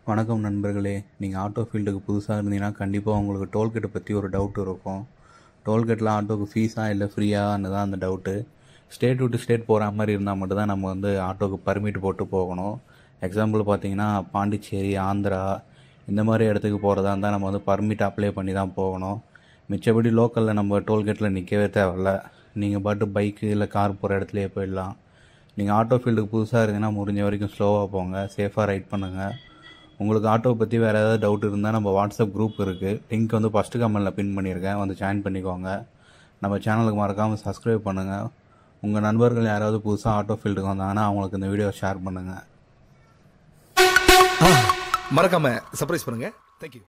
வணக்கம் நண்பர்களே நீங்கள் ஆட்டோ ஃபீல்டுக்கு புதுசாக இருந்தீங்கன்னா கண்டிப்பாக உங்களுக்கு டோல்கேட்டை பற்றி ஒரு டவுட் இருக்கும் டோல்கேட்டில் ஆட்டோக்கு ஃபீஸாக இல்லை ஃப்ரீயான்னு தான் அந்த டவுட்டு ஸ்டேட் விட்டு ஸ்டேட் போகிற மாதிரி இருந்தால் மட்டும்தான் நம்ம வந்து ஆட்டோக்கு பர்மிட் போட்டு போகணும் எக்ஸாம்பிள் பார்த்தீங்கன்னா பாண்டிச்சேரி ஆந்திரா இந்த மாதிரி இடத்துக்கு போகிறதா இருந்தால் நம்ம வந்து பர்மிட் அப்ளை பண்ணி தான் போகணும் மிச்சபடி லோக்கலில் நம்ம டோல்கேட்டில் நிற்கவே தேவையில்ல நீங்கள் பாட்டு பைக்கு இல்லை கார் போகிற இடத்துலையே போயிடலாம் நீங்கள் ஆட்டோ ஃபீல்டுக்கு புதுசாக இருந்தீங்கன்னா முடிஞ்ச வரைக்கும் ஸ்லோவாக போங்க சேஃபாக ரைட் பண்ணுங்கள் உங்களுக்கு ஆட்டோவை பற்றி வேறு ஏதாவது டவுட் இருந்தால் நம்ம வாட்ஸ்அப் குரூப் இருக்குது லிங்க் வந்து ஃபஸ்ட்டு கமெண்டில் பின் பண்ணியிருக்கேன் வந்து ஜாயின் பண்ணிக்கோங்க நம்ம சேனலுக்கு மறக்காமல் சப்ஸ்கிரைப் பண்ணுங்கள் உங்கள் நண்பர்கள் யாராவது புதுசாக ஆட்டோ ஃபீல்டுக்கு வந்தாங்கன்னா அவங்களுக்கு இந்த வீடியோ ஷேர் பண்ணுங்கள் மறக்காம சர்ப்ரைஸ் பண்ணுங்க தேங்க்யூ